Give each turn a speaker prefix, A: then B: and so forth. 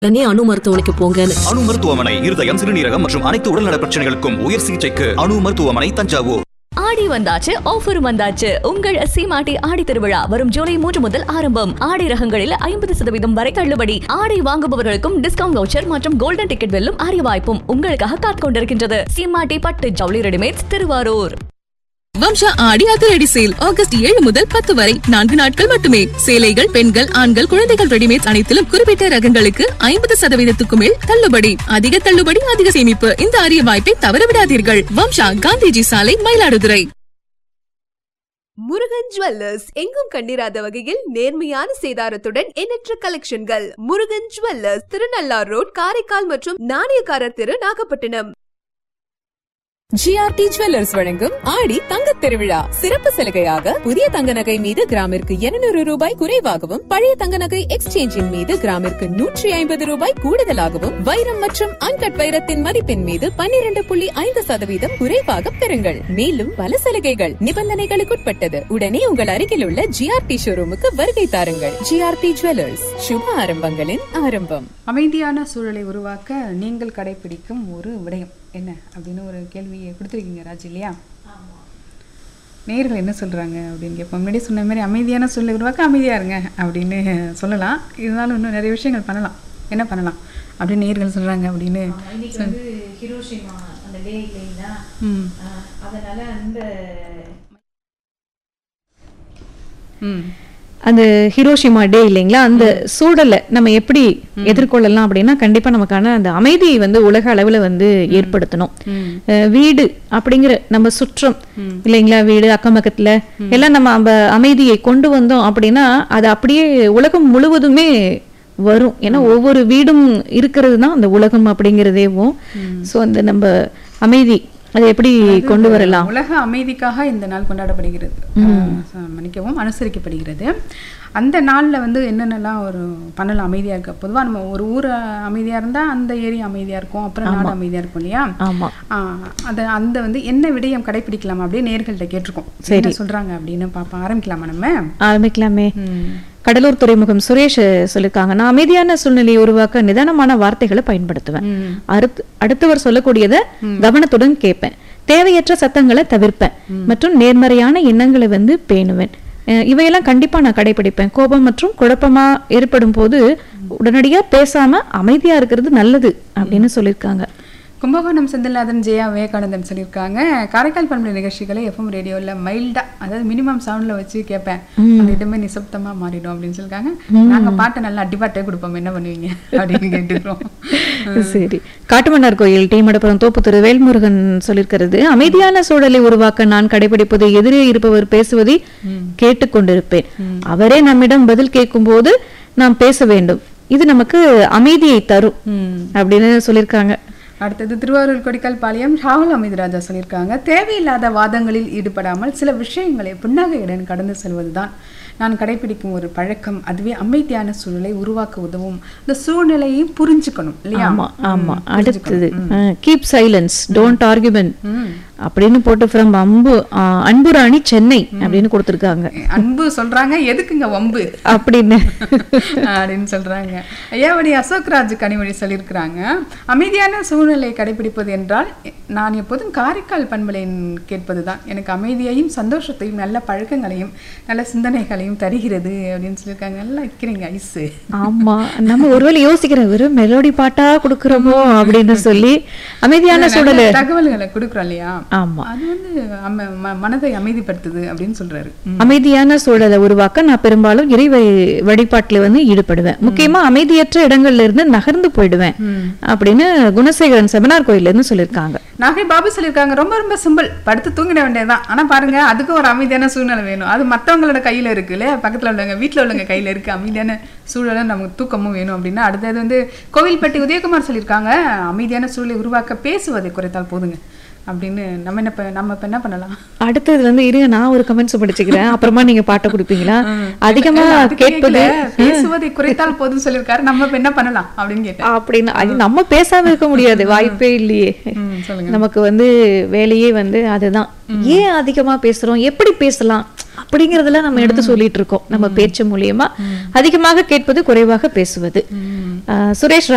A: உடனே அணு மருத்துவமனைக்கு போங்கன்னு
B: அணு மருத்துவமனை இருதயம் சிறுநீரகம் மற்றும் அனைத்து உடல்நல பிரச்சனைகளுக்கும் உயர் சிகிச்சைக்கு அணு மருத்துவமனை தஞ்சாவூர்
C: ஆடி வந்தாச்சு ஆஃபர் வந்தாச்சு உங்கள் சீமாட்டி ஆடி திருவிழா வரும் ஜூலை மூன்று முதல் ஆரம்பம் ஆடி ரகங்களில் ஐம்பது சதவீதம் வரை தள்ளுபடி ஆடை வாங்குபவர்களுக்கும் டிஸ்கவுண்ட் வவுச்சர் மற்றும் கோல்டன் டிக்கெட் வெல்லும் அரிய வாய்ப்பும் உங்களுக்காக காத்துக் கொண்டிருக்கின்றது சீமாட்டி பட்டு ஜவுளி ரெடிமேட்ஸ் திருவாரூர்
D: வம்சா ஆடி அதிரடி சேல் ஆகஸ்ட் ஏழு முதல் பத்து வரை நான்கு நாட்கள் மட்டுமே சேலைகள் பெண்கள் ஆண்கள் குழந்தைகள் ரெடிமேட்ஸ் அனைத்திலும் குறிப்பிட்ட ரகங்களுக்கு ஐம்பது சதவீதத்துக்கு மேல் தள்ளுபடி அதிக தள்ளுபடி அதிக சேமிப்பு இந்த அரிய வாய்ப்பை தவறவிடாதீர்கள் வம்சா காந்திஜி சாலை மயிலாடுதுறை
E: முருகன் ஜுவல்லர்ஸ் எங்கும் கண்டிராத வகையில் நேர்மையான சேதாரத்துடன் எண்ணற்ற கலெக்ஷன்கள் முருகன் ஜுவல்லர்ஸ் திருநள்ளார் ரோட் காரைக்கால் மற்றும் நாணயக்காரர் தெரு நாகப்பட்டினம்
F: ஜிஆர்டி ஜுவல்லர்ஸ் வழங்கும் ஆடி தங்கத் திருவிழா சிறப்பு சலுகையாக புதிய தங்க நகை மீது கிராமிற்கு 200 ரூபாய் குறைவாகவும் பழைய தங்க நகை எக்ஸ்சேஞ்சின் மீது கிராமிற்கு நூற்றி ஐம்பது ரூபாய் கூடுதலாகவும் வைரம் மற்றும் அன்கட் வைரத்தின் மதிப்பின் மீது 12.5% புள்ளி ஐந்து சதவீதம் குறைவாக பெறுங்கள் மேலும் பல சலுகைகள் நிபந்தனைகளுக்குட்பட்டது உடனே உங்கள் அருகில் உள்ள ஜிஆர்டி ஷோரூமுக்கு வருகை தாருங்கள் ஜிஆர்டி ஜுவல்லர்ஸ் சுப ஆரம்பங்களின் ஆரம்பம்
G: அமைதியான சூழலை உருவாக்க நீங்கள் கடைபிடிக்கும் ஒரு விடயம் என்ன அப்படின்னு ஒரு கேள்வியை கொடுத்துருக்கீங்க ராஜ் இல்லையா நேர்கள் என்ன சொல்கிறாங்க அப்படின்னு கேட்போம் முன்னாடி சொன்ன மாதிரி அமைதியான சூழலை உருவாக்க அமைதியாக இருங்க அப்படின்னு சொல்லலாம் இருந்தாலும் இன்னும் நிறைய விஷயங்கள் பண்ணலாம் என்ன பண்ணலாம் அப்படின்னு நேர்கள் சொல்கிறாங்க அப்படின்னு சொல்-
H: ஹிரோஷிமா அந்த டே இல்லைங்களா
G: ம்
H: ஆஹ் அதனால அந்த
G: ம்
I: அந்த ஹிரோஷிமா டே இல்லைங்களா அந்த சூழலை நம்ம எப்படி எதிர்கொள்ளலாம் அப்படின்னா கண்டிப்பா நமக்கான அந்த அமைதியை வந்து உலக அளவுல வந்து ஏற்படுத்தணும் அஹ் வீடு அப்படிங்கிற நம்ம சுற்றம் இல்லைங்களா வீடு அக்கம் பக்கத்துல எல்லாம் நம்ம அந்த அமைதியை கொண்டு வந்தோம் அப்படின்னா அது அப்படியே உலகம் முழுவதுமே வரும் ஏன்னா ஒவ்வொரு வீடும் இருக்கிறது தான் அந்த உலகம் அப்படிங்கிறதேவும் சோ அந்த நம்ம அமைதி அதை எப்படி கொண்டு வரலாம்
G: உலக அமைதிக்காக இந்த நாள் கொண்டாடப்படுகிறது ஆஹ் மன்னிக்கவும் அனுசரிக்கப்படுகிறது அந்த நாளில் வந்து என்னென்னலாம் ஒரு பண்ணலாம் அமைதியாக இருக்க பொதுவாக நம்ம ஒரு ஊர் அமைதியாக இருந்தால் அந்த ஏரியா அமைதியாக இருக்கும் அப்புறம் நாடு அமைதியாக இருக்கும் இல்லையா
I: ஆமா
G: ஆஹ் அது அந்த வந்து என்ன விடயம் கடைபிடிக்கலாம் அப்படியே நேர்கள்ட்ட கேட்டிருக்கோம் என்ன சொல்றாங்க அப்படின்னு பாப்பா ஆரம்பிக்கலாமா நம்ம
I: ஆரம்பிக்கலாமே
G: ம்.
I: கடலூர் துறைமுகம் சுரேஷ் சொல்லிருக்காங்க நான் அமைதியான சூழ்நிலையை உருவாக்க நிதானமான வார்த்தைகளை பயன்படுத்துவேன் அடுத்து அடுத்தவர் சொல்லக்கூடியதை கவனத்துடன் கேட்பேன் தேவையற்ற சத்தங்களை தவிர்ப்பேன் மற்றும் நேர்மறையான எண்ணங்களை வந்து பேணுவேன் அஹ் இவையெல்லாம் கண்டிப்பா நான் கடைபிடிப்பேன் கோபம் மற்றும் குழப்பமா ஏற்படும் போது உடனடியா பேசாம அமைதியா இருக்கிறது நல்லது அப்படின்னு சொல்லியிருக்காங்க
G: கும்பகோணம் செந்தில்நாதன் ஜெயா விவேகானந்தன் சொல்லியிருக்காங்க காரைக்கால் பண்புல நிகழ்ச்சிகளை எஃப்எம் ரேடியோவில் மைல்டா அதாவது மினிமம் சவுண்ட்ல வச்சு கேட்பேன் அந்த இடமே நிசப்தமா மாறிடும் அப்படின்னு சொல்லியிருக்காங்க நாங்க பாட்டை நல்லா அடிபாட்டே கொடுப்போம் என்ன பண்ணுவீங்க அப்படின்னு கேட்டுக்கிறோம்
I: சரி காட்டுமன்னார் கோயில் டி மடப்புறம் தோப்பு திரு வேல்முருகன் சொல்லியிருக்கிறது அமைதியான சூழலை உருவாக்க நான் கடைபிடிப்பது எதிரே இருப்பவர் பேசுவதை கேட்டுக்கொண்டிருப்பேன் அவரே நம்மிடம் பதில் கேட்கும்போது நாம் பேச வேண்டும் இது நமக்கு அமைதியை தரும் அப்படின்னு சொல்லியிருக்காங்க
G: அடுத்தது திருவாரூர் கொடிக்கால் பாளையம் ராகுல் அமித்ராஜா சொல்லியிருக்காங்க தேவையில்லாத வாதங்களில் ஈடுபடாமல் சில விஷயங்களை புன்னகையுடன் கடந்து செல்வதுதான் நான் கடைபிடிக்கும் ஒரு பழக்கம் அதுவே அமைதியான சூழலை உருவாக்க உதவும் இந்த சூழ்நிலையையும் புரிஞ்சுக்கணும் இல்லையா
I: ஆமா ஆமா
G: ம்,
I: அடுத்தது
G: புரிஞ்சுக்கணும்.
I: கீப் சைலன்ஸ் டோன்ட் ஆர்குமெண்ட்
G: ம்.
I: அப்படின்னு போட்டு ஃப்ரம் அம்பு ஆ, அன்புராணி சென்னை அப்படின்னு கொடுத்திருக்காங்க
G: அன்பு சொல்றாங்க எதுக்குங்க வம்பு
I: அப்படின்னு
G: அப்படின்னு சொல்றாங்க ஐயாவடி அசோக்ராஜ் கனிமொழி சொல்லியிருக்கிறாங்க அமைதியான சூழ்நிலையை கடைபிடிப்பது என்றால் நான் எப்போதும் காரைக்கால் பண்பலையின் கேட்பதுதான் எனக்கு அமைதியையும் சந்தோஷத்தையும் நல்ல பழக்கங்களையும் நல்ல சிந்தனைகளையும் தருகிறது அப்படின்னு சொல்லியிருக்காங்க நல்லா இருக்கிறீங்க ஐஸு
I: ஆமா நம்ம ஒருவேளை யோசிக்கிறோம் வெறும் மெலோடி பாட்டா கொடுக்கறோமோ அப்படின்னு சொல்லி அமைதியான சூழலை
G: தகவல்களை கொடுக்குறோம் இல்லையா
I: ஆமா
G: அது வந்து அம- ம- மனதை அமைதிப்படுத்துது அப்படின்னு சொல்றாரு ம்.
I: அமைதியான சூழலை உருவாக்க நான் பெரும்பாலும் இறை வழி- வழிபாட்டுல வந்து ஈடுபடுவேன் முக்கியமா அமைதியற்ற இடங்கள்ல இருந்து நகர்ந்து போயிடுவேன் அப்படின்னு குணசேகரன் செமினார் கோயில்ல இருந்து சொல்லியிருக்காங்க
G: நாகை பாபு சொல்லியிருக்காங்க ரொம்ப ரொம்ப சிம்பிள் படுத்து தூங்கிட வேண்டியதுதான் ஆனா பாருங்க அதுக்கு ஒரு அமைதியான சூழ்நிலை வேணும் அது மத்தவங்களோட கையில இருக்கு இல்லையா பக்கத்துல உள்ளவங்க வீட்ல உள்ளவங்க கையில இருக்கு அமைதியான சூழலை நமக்கு தூக்கமும் வேணும் அப்படின்னா அடுத்தது வந்து கோவில்பட்டி உதயகுமார் சொல்லியிருக்காங்க அமைதியான சூழலை உருவாக்க பேசுவதை குறைத்தால் போதுங்க அப்படின்னு நம்ம என்ன ப- நம்ம இப்ப என்ன பண்ணலாம்
I: அடுத்தது வந்து இருங்க நான் ஒரு கமெண்ட்ஸ் படிச்சுக்கிறேன் அப்புறமா நீங்க பாட்டை கொடுப்பீங்களா அதிகமா
G: இல்ல, அதுக்கு
I: கேட்பது
G: கேட்கல. பேசுவதை குறைத்தால் போதும் சொல்லியிருக்காரு நம்ம இப்ப என்ன பண்ணலாம் அப்படின்னு கேட்டேன்
I: அப்படின்னு அது நம்ம பேசாம இருக்க முடியாது வாய்ப்பே இல்லையே
G: ம், சொல்லுங்க
I: நமக்கு வந்து வேலையே வந்து அதுதான் ஏன் அதிகமா பேசுறோம் எப்படி பேசலாம் அப்படிங்கறதுல நம்ம எடுத்து சொல்லிட்டு இருக்கோம் நம்ம பேச்சு மூலியமா அதிகமாக கேட்பது குறைவாக பேசுவது ஆஹ் சுரேஷ்